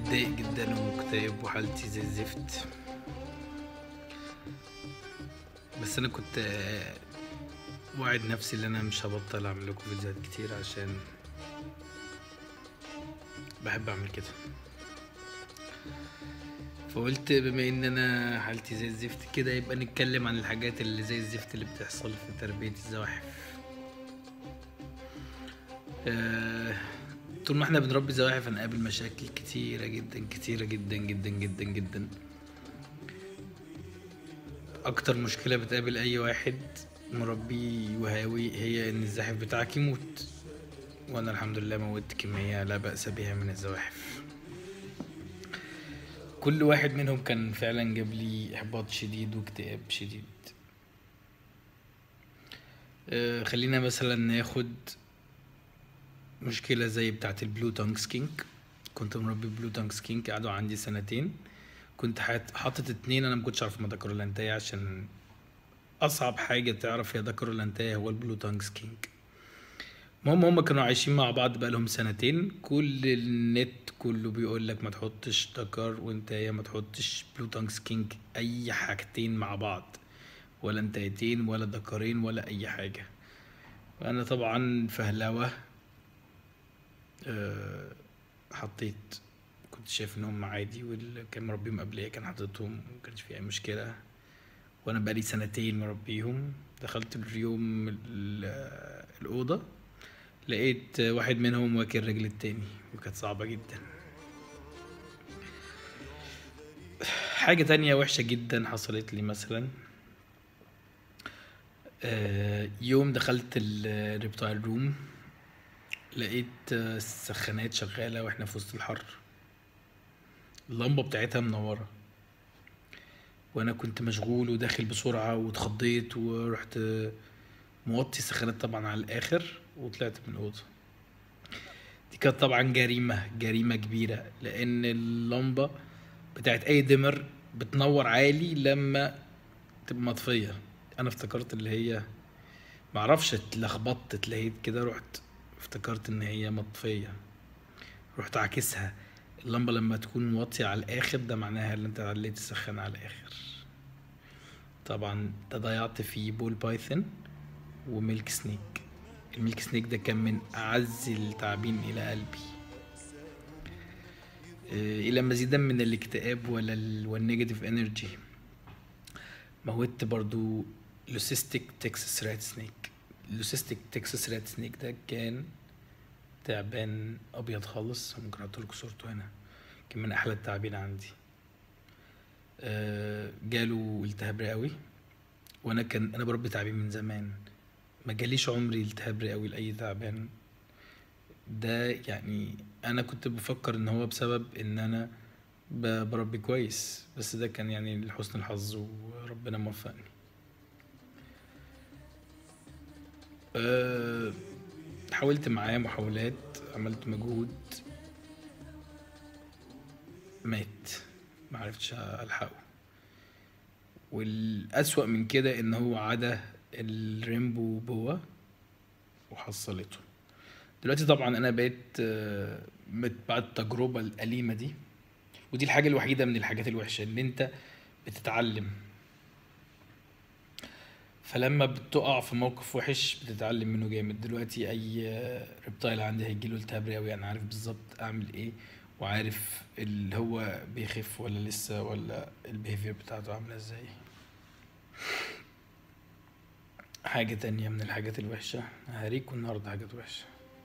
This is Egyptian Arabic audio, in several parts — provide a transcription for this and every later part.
متضايق جدا ومكتئب وحالتي زي الزفت بس انا كنت آه، واعد نفسي ان انا مش هبطل اعمل لكم فيديوهات كتير عشان بحب اعمل كده فقلت بما ان انا حالتي زي الزفت كده يبقى نتكلم عن الحاجات اللي زي الزفت اللي بتحصل في تربية الزواحف آه، طول ما احنا بنربي زواحف هنقابل مشاكل كتيرة جدا كتيرة جدا جدا جدا جدا اكتر مشكلة بتقابل اي واحد مربي وهاوي هي ان الزاحف بتاعك يموت وانا الحمد لله موتت كمية لا بأس بها من الزواحف كل واحد منهم كان فعلا جاب لي احباط شديد واكتئاب شديد آه، خلينا مثلا ناخد مشكلة زي بتاعة البلو تانج سكينك كنت مربي بلو تانج سكينك قعدوا عندي سنتين كنت حاط- حاطط اتنين انا ما كنتش عارف هما ده كورولانتايا عشان اصعب حاجة تعرف هي ده كورولانتايا هو البلو تانج سكينك المهم هما كانوا عايشين مع بعض بقالهم سنتين كل النت كله بيقول لك ما تحطش دكر وانتايا ما تحطش بلو تانج سكينك اي حاجتين مع بعض ولا انتايتين ولا دكرين ولا اي حاجة وانا طبعا فهلوة آه، حطيت كنت شايف ان هم عادي واللي كان مربيهم قبليه كان حاططهم مكانش في اي مشكلة وانا بقالي سنتين مربيهم دخلت اليوم ال- الأوضة لقيت واحد منهم واكل رجل التاني وكانت صعبة جدا حاجة تانية وحشة جدا حصلت لي مثلا آه، يوم دخلت الريبتايل روم لقيت آه، السخانات شغالة واحنا في وسط الحر اللمبة بتاعتها منورة وانا كنت مشغول وداخل بسرعة واتخضيت ورحت آه، موطي السخانات طبعا على الاخر وطلعت من الأوضة دي كانت طبعا جريمة جريمة كبيرة لأن اللمبة بتاعت أي دمر بتنور عالي لما تبقى مطفية أنا افتكرت اللي هي معرفش اتلخبطت اتلهيت كده رحت افتكرت إن هي مطفية رحت عاكسها اللمبة لما تكون واطية على الآخر ده معناها إن أنت عليت السخان على الآخر طبعا ده ضيعت فيه بول بايثون وميلك سنيك الميلك سنيك ده كان من أعز التعابين إلى قلبي آه، إلى مزيدا من الاكتئاب ولا ال- والنيجاتيف انرجي موتت برضو لوسيستيك تكساس رات سنيك لوسيستيك تكساس رات سنيك ده كان تعبان أبيض خالص ممكن أحطلكوا صورته هنا كان من أحلى التعابين عندي آه، جاله التهاب رئوي وانا كان انا بربي تعابين من زمان ما جاليش عمري التهاب رئوي لاي تعبان ده يعني انا كنت بفكر ان هو بسبب ان انا ب- بربي كويس بس ده كان يعني لحسن الحظ وربنا موفقني أه حاولت معاه محاولات عملت مجهود مات معرفتش الحقه والأسوأ من كده إن هو عدا الريمبو بوا وحصلته دلوقتي طبعا أنا بقيت آه، مت- بعد التجربة الأليمة دي ودي الحاجة الوحيدة من الحاجات الوحشة إن أنت بتتعلم فلما بتقع في موقف وحش بتتعلم منه جامد دلوقتي أي آه، ريبتايل عندي هيجيله التهاب رئوي أنا عارف بالظبط أعمل إيه وعارف اللي هو بيخف ولا لسه ولا البيهيفير بتاعته عاملة ازاي حاجة تانية من الحاجات الوحشة هوريكوا النهاردة حاجات وحشة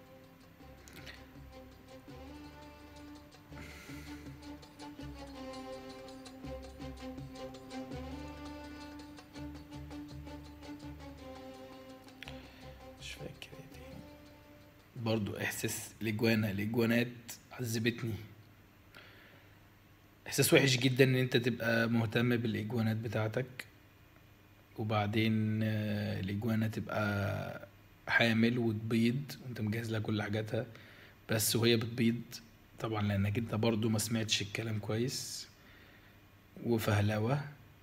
مش فاكر ايه تاني برضو احساس الاجوانا الاجوانات عذبتني احساس وحش جدا ان انت تبقى مهتم بالاجوانات بتاعتك وبعدين آه، الاجوانة تبقى حامل وتبيض وانت مجهز لها كل حاجاتها بس وهي بتبيض طبعا لانك انت برضو ما سمعتش الكلام كويس وفهلوة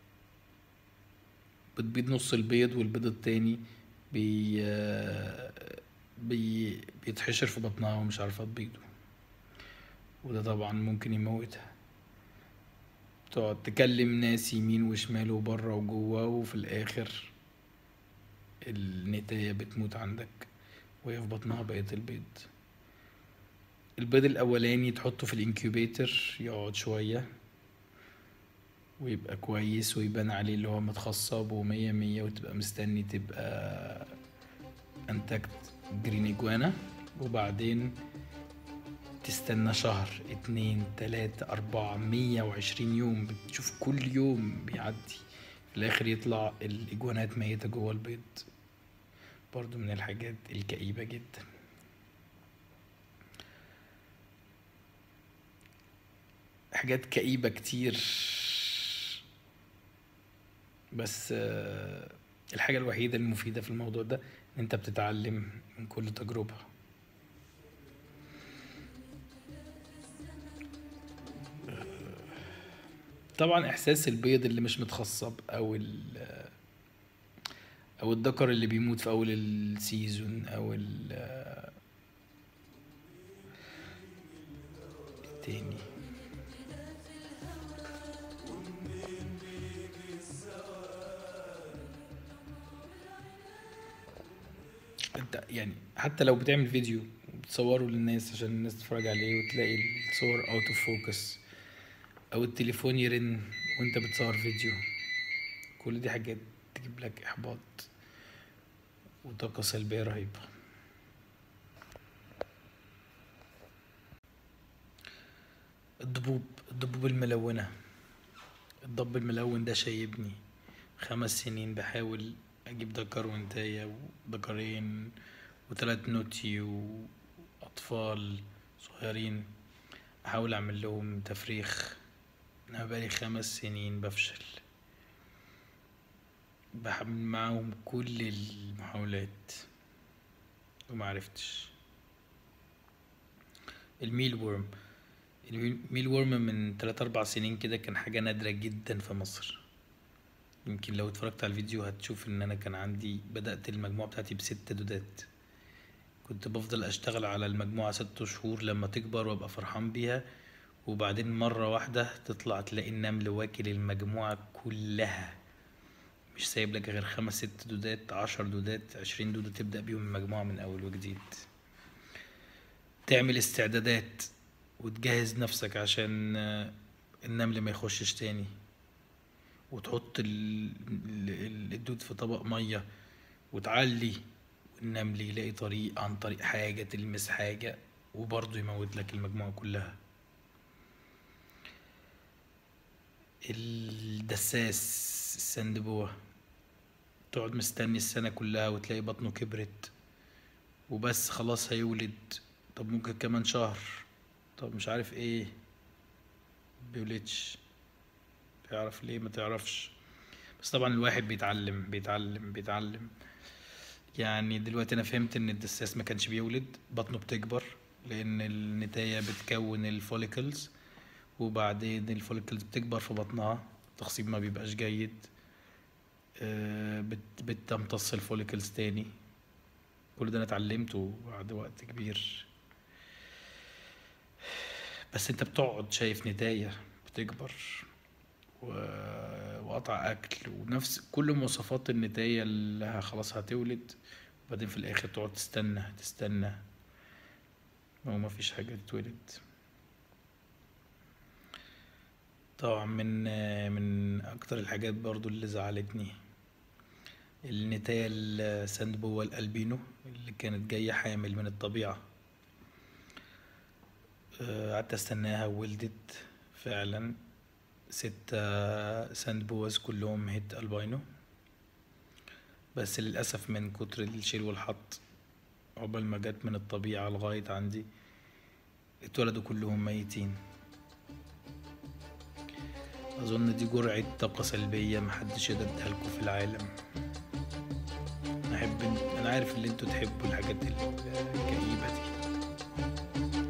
بتبيض نص البيض والبيض التاني بي آه، بي بيتحشر في بطنها ومش عارفة تبيضه وده طبعا ممكن يموتها تقعد تكلم ناس يمين وشمال وبره وجوه وفي الاخر النتاية بتموت عندك وهي في بطنها بقية البيض البيض الاولاني تحطه في الانكيوبيتر يقعد شوية ويبقى كويس ويبان عليه اللي هو متخصب ومية مية وتبقى مستني تبقى انتجت جرين اجوانا وبعدين تستنى شهر اتنين تلاتة أربعة مية وعشرين يوم بتشوف كل يوم بيعدي في الآخر يطلع الإجوانات ميتة جوه البيض برضو من الحاجات الكئيبة جدا حاجات كئيبة كتير بس آه، الحاجة الوحيدة المفيدة في الموضوع ده إن أنت بتتعلم من كل تجربة طبعا احساس البيض اللي مش متخصب او ال او الذكر اللي بيموت في اول السيزون او ال التاني انت يعني حتى لو بتعمل فيديو وبتصوره للناس عشان الناس تتفرج عليه وتلاقي الصور اوت اوف فوكس او التليفون يرن وانت بتصور فيديو كل دي حاجات تجيب لك احباط وطاقة سلبية رهيبة الضبوب الضبوب الملونة الضب الملون ده شايبني خمس سنين بحاول اجيب دكر وانتاية ودكرين وتلات نوتي واطفال صغيرين احاول اعمل لهم تفريخ انا بقالي خمس سنين بفشل بحمل معاهم كل المحاولات ومعرفتش الميل ورم الميل ورم من تلات اربع سنين كده كان حاجة نادرة جدا في مصر يمكن لو اتفرجت على الفيديو هتشوف ان انا كان عندي بدأت المجموعة بتاعتي بست دودات كنت بفضل اشتغل على المجموعة ست شهور لما تكبر وابقى فرحان بيها وبعدين مرة واحدة تطلع تلاقي النمل واكل المجموعة كلها مش سايب لك غير خمس ست دودات عشر دودات عشرين دودة تبدأ بيهم المجموعة من أول وجديد تعمل استعدادات وتجهز نفسك عشان آه، النمل ما يخشش تاني وتحط ال- ال- الدود في طبق مية وتعلي والنمل يلاقي طريق عن طريق حاجة تلمس حاجة وبرضه يموت لك المجموعة كلها الدساس السندبوة تقعد مستني السنة كلها وتلاقي بطنه كبرت وبس خلاص هيولد طب ممكن كمان شهر طب مش عارف ايه بيولدش تعرف ليه ما تعرفش بس طبعا الواحد بيتعلم بيتعلم بيتعلم يعني دلوقتي انا فهمت ان الدساس ما كانش بيولد بطنه بتكبر لان النتاية بتكون الفوليكلز وبعدين الفوليكلز بتكبر في بطنها التخصيب ما بيبقاش جيد آه، بت- بتمتص الفوليكلز تاني كل ده انا اتعلمته بعد وقت كبير بس انت بتقعد شايف نتاية بتكبر و- وقطع اكل ونفس كل مواصفات النتاية اللي ه- خلاص هتولد وبعدين في الاخر تقعد تستنى تستنى هو ما فيش حاجة تتولد طبعا من من اكتر الحاجات برضو اللي زعلتني النتاية السندبوة الألبينو اللي كانت جاية حامل من الطبيعة آه، قعدت استناها وولدت فعلا ستة سندبوز كلهم هيت ألبينو بس للأسف من كتر الشيل والحط عقبال ما جت من الطبيعة لغاية عندي اتولدوا كلهم ميتين أظن دي جرعة طاقة سلبية محدش يقدر يديها لكم في العالم أنا أحب أنا عارف إن انتوا تحبوا الحاجات الكئيبة دي